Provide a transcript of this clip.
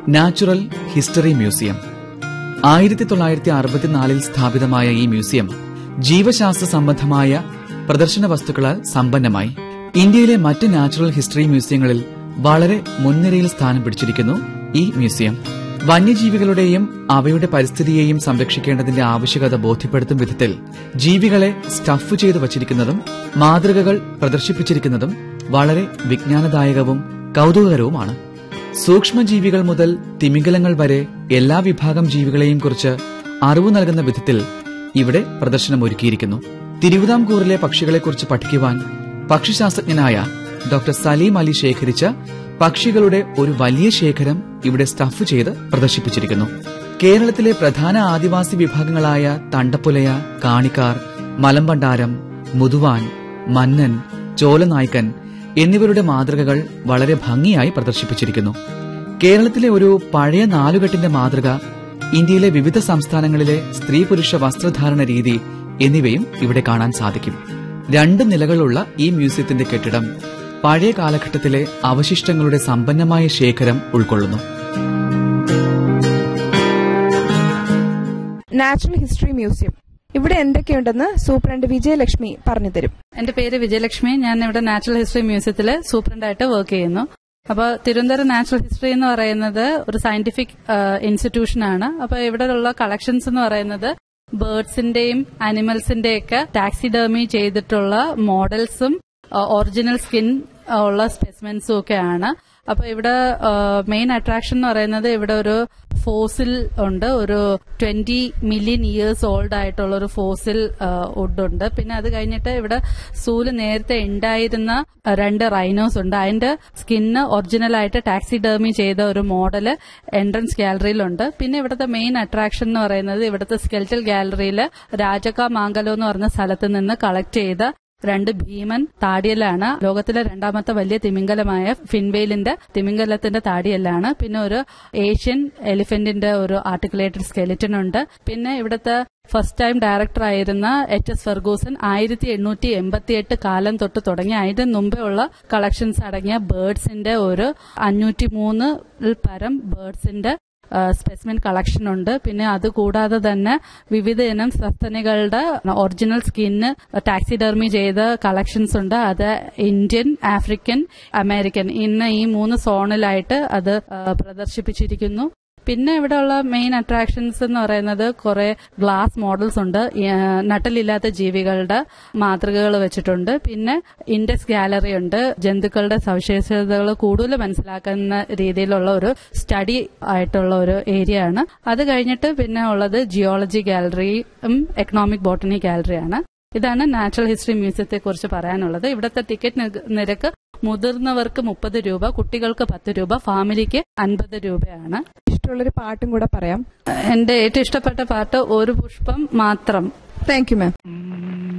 natural history museum ആയിരത്തി തൊള്ളായിരത്തി അറുപത്തിനാലിൽ സ്ഥാപിതമായ ഈ മ്യൂസിയം ജീവശാസ്ത്ര സംബന്ധമായ പ്രദർശന വസ്തുക്കളാൽ സമ്പന്നമായി ഇന്ത്യയിലെ മറ്റ് നാച്ചുറൽ ഹിസ്റ്ററി മ്യൂസിയങ്ങളിൽ വളരെ മുൻനിരയിൽ സ്ഥാനം പിടിച്ചിരിക്കുന്നു ഈ മ്യൂസിയം വന്യജീവികളുടെയും അവയുടെ പരിസ്ഥിതിയെയും സംരക്ഷിക്കേണ്ടതിന്റെ ആവശ്യകത ബോധ്യപ്പെടുത്തും വിധത്തിൽ ജീവികളെ സ്റ്റഫ് ചെയ്തു വച്ചിരിക്കുന്നതും മാതൃകകൾ പ്രദർശിപ്പിച്ചിരിക്കുന്നതും വളരെ വിജ്ഞാനദായകവും കൗതുകകരവുമാണ് സൂക്ഷ്മജീവികൾ മുതൽ തിമിംഗലങ്ങൾ വരെ എല്ലാ വിഭാഗം ജീവികളെയും കുറിച്ച് അറിവ് നൽകുന്ന വിധത്തിൽ ഇവിടെ പ്രദർശനം ഒരുക്കിയിരിക്കുന്നു തിരുവിതാംകൂറിലെ പക്ഷികളെക്കുറിച്ച് പഠിക്കുവാൻ പക്ഷിശാസ്ത്രജ്ഞനായ ഡോക്ടർ സലീം അലി ശേഖരിച്ച പക്ഷികളുടെ ഒരു വലിയ ശേഖരം ഇവിടെ സ്റ്റഫ് ചെയ്ത് പ്രദർശിപ്പിച്ചിരിക്കുന്നു കേരളത്തിലെ പ്രധാന ആദിവാസി വിഭാഗങ്ങളായ തണ്ടപ്പുലയ കാണിക്കാർ മലമ്പണ്ടാരം മുതുവാൻ മന്നൻ ചോലനായ്ക്കൻ എന്നിവരുടെ മാതൃകകൾ വളരെ ഭംഗിയായി പ്രദർശിപ്പിച്ചിരിക്കുന്നു കേരളത്തിലെ ഒരു പഴയ നാലുകെട്ടിന്റെ മാതൃക ഇന്ത്യയിലെ വിവിധ സംസ്ഥാനങ്ങളിലെ സ്ത്രീ പുരുഷ വസ്ത്രധാരണ രീതി എന്നിവയും ഇവിടെ കാണാൻ സാധിക്കും രണ്ട് നിലകളുള്ള ഈ മ്യൂസിയത്തിന്റെ കെട്ടിടം പഴയ കാലഘട്ടത്തിലെ അവശിഷ്ടങ്ങളുടെ സമ്പന്നമായ ശേഖരം ഉൾക്കൊള്ളുന്നു നാച്ചുറൽ ഹിസ്റ്ററി മ്യൂസിയം ഇവിടെ എന്തൊക്കെയുണ്ടെന്ന് സൂപ്രണ്ട് വിജയലക്ഷ്മി പറഞ്ഞു തരും എന്റെ പേര് വിജയലക്ഷ്മി ഞാൻ ഇവിടെ നാച്ചുറൽ ഹിസ്റ്ററി മ്യൂസിയത്തില് സൂപ്രണ്ടായിട്ട് വർക്ക് ചെയ്യുന്നു അപ്പൊ തിരുവനന്തപുരം നാച്ചുറൽ ഹിസ്റ്ററി എന്ന് പറയുന്നത് ഒരു സയന്റിഫിക് ഇൻസ്റ്റിറ്റ്യൂഷൻ ആണ് അപ്പൊ ഇവിടെയുള്ള കളക്ഷൻസ് എന്ന് പറയുന്നത് ബേർഡ്സിന്റെയും അനിമൽസിന്റെയൊക്കെ ടാക്സിഡേമി ചെയ്തിട്ടുള്ള മോഡൽസും ഒറിജിനൽ സ്കിൻ ഉള്ള സ്പെസിമെന്റ്സും ഒക്കെയാണ് അപ്പൊ ഇവിടെ മെയിൻ അട്രാക്ഷൻ എന്ന് പറയുന്നത് ഇവിടെ ഒരു ഫോസിൽ ഉണ്ട് ഒരു ട്വന്റി മില്യൺ ഇയേഴ്സ് ഓൾഡ് ആയിട്ടുള്ള ഒരു ഫോസിൽ വുഡ് ഉണ്ട് പിന്നെ അത് കഴിഞ്ഞിട്ട് ഇവിടെ സൂല് നേരത്തെ ഉണ്ടായിരുന്ന രണ്ട് റൈനോസ് ഉണ്ട് അതിന്റെ സ്കിന്ന് ഒറിജിനൽ ആയിട്ട് ടാക്സിഡേമി ചെയ്ത ഒരു മോഡല് എൻട്രൻസ് ഗാലറിയിലുണ്ട് പിന്നെ ഇവിടുത്തെ മെയിൻ അട്രാക്ഷൻ എന്ന് പറയുന്നത് ഇവിടുത്തെ സ്കെൽറ്റൽ ഗാലറിയിൽ രാജക മാങ്കലോ എന്ന് പറഞ്ഞ സ്ഥലത്ത് നിന്ന് കളക്ട് ചെയ്ത രണ്ട് ഭീമൻ താടിയലാണ് ലോകത്തിലെ രണ്ടാമത്തെ വലിയ തിമിംഗലമായ ഫിൻവെയിലിന്റെ തിമിംഗലത്തിന്റെ താടിയല്ലാണ് പിന്നെ ഒരു ഏഷ്യൻ എലിഫന്റിന്റെ ഒരു ആർട്ടിക്കുലേറ്റഡ് സ്കെലിറ്റൻ ഉണ്ട് പിന്നെ ഇവിടുത്തെ ഫസ്റ്റ് ടൈം ഡയറക്ടർ ആയിരുന്ന എച്ച് എസ് ഫെർഗൂസൻ ആയിരത്തി എണ്ണൂറ്റി എൺപത്തിയെട്ട് കാലം തൊട്ട് തുടങ്ങി അതിന്റെ മുമ്പേ ഉള്ള കളക്ഷൻസ് അടങ്ങിയ ബേർഡ്സിന്റെ ഒരു അഞ്ഞൂറ്റി മൂന്നിൽ പരം ബേർഡ്സിന്റെ സ്പെസിമെൻ കളക്ഷൻ ഉണ്ട് പിന്നെ അതുകൂടാതെ തന്നെ വിവിധ ഇനം സസ്തനികളുടെ ഒറിജിനൽ സ്കിന്ന് ടാക്സിഡെർമി ചെയ്ത കളക്ഷൻസ് ഉണ്ട് അത് ഇന്ത്യൻ ആഫ്രിക്കൻ അമേരിക്കൻ ഇന്ന് ഈ മൂന്ന് സോണിലായിട്ട് അത് പ്രദർശിപ്പിച്ചിരിക്കുന്നു പിന്നെ ഇവിടെയുള്ള മെയിൻ അട്രാക്ഷൻസ് എന്ന് പറയുന്നത് കുറെ ഗ്ലാസ് മോഡൽസ് ഉണ്ട് നട്ടലില്ലാത്ത ജീവികളുടെ മാതൃകകൾ വെച്ചിട്ടുണ്ട് പിന്നെ ഇൻഡെക്സ് ഗാലറി ഉണ്ട് ജന്തുക്കളുടെ സവിശേഷതകൾ കൂടുതൽ മനസ്സിലാക്കുന്ന രീതിയിലുള്ള ഒരു സ്റ്റഡി ആയിട്ടുള്ള ഒരു ഏരിയ ആണ് അത് കഴിഞ്ഞിട്ട് പിന്നെ ഉള്ളത് ജിയോളജി ഗാലറിയും എക്കണോമിക് ബോട്ടണി ഗാലറിയാണ് ഇതാണ് നാച്ചുറൽ ഹിസ്റ്ററി മ്യൂസിയത്തെ കുറിച്ച് പറയാനുള്ളത് ഇവിടുത്തെ ടിക്കറ്റ് നിരക്ക് മുതിർന്നവർക്ക് മുപ്പത് രൂപ കുട്ടികൾക്ക് പത്ത് രൂപ ഫാമിലിക്ക് അൻപത് രൂപയാണ് ഇഷ്ടമുള്ളൊരു പാട്ടും കൂടെ പറയാം എന്റെ ഏറ്റവും ഇഷ്ടപ്പെട്ട പാട്ട് ഒരു പുഷ്പം മാത്രം താങ്ക് യു മാം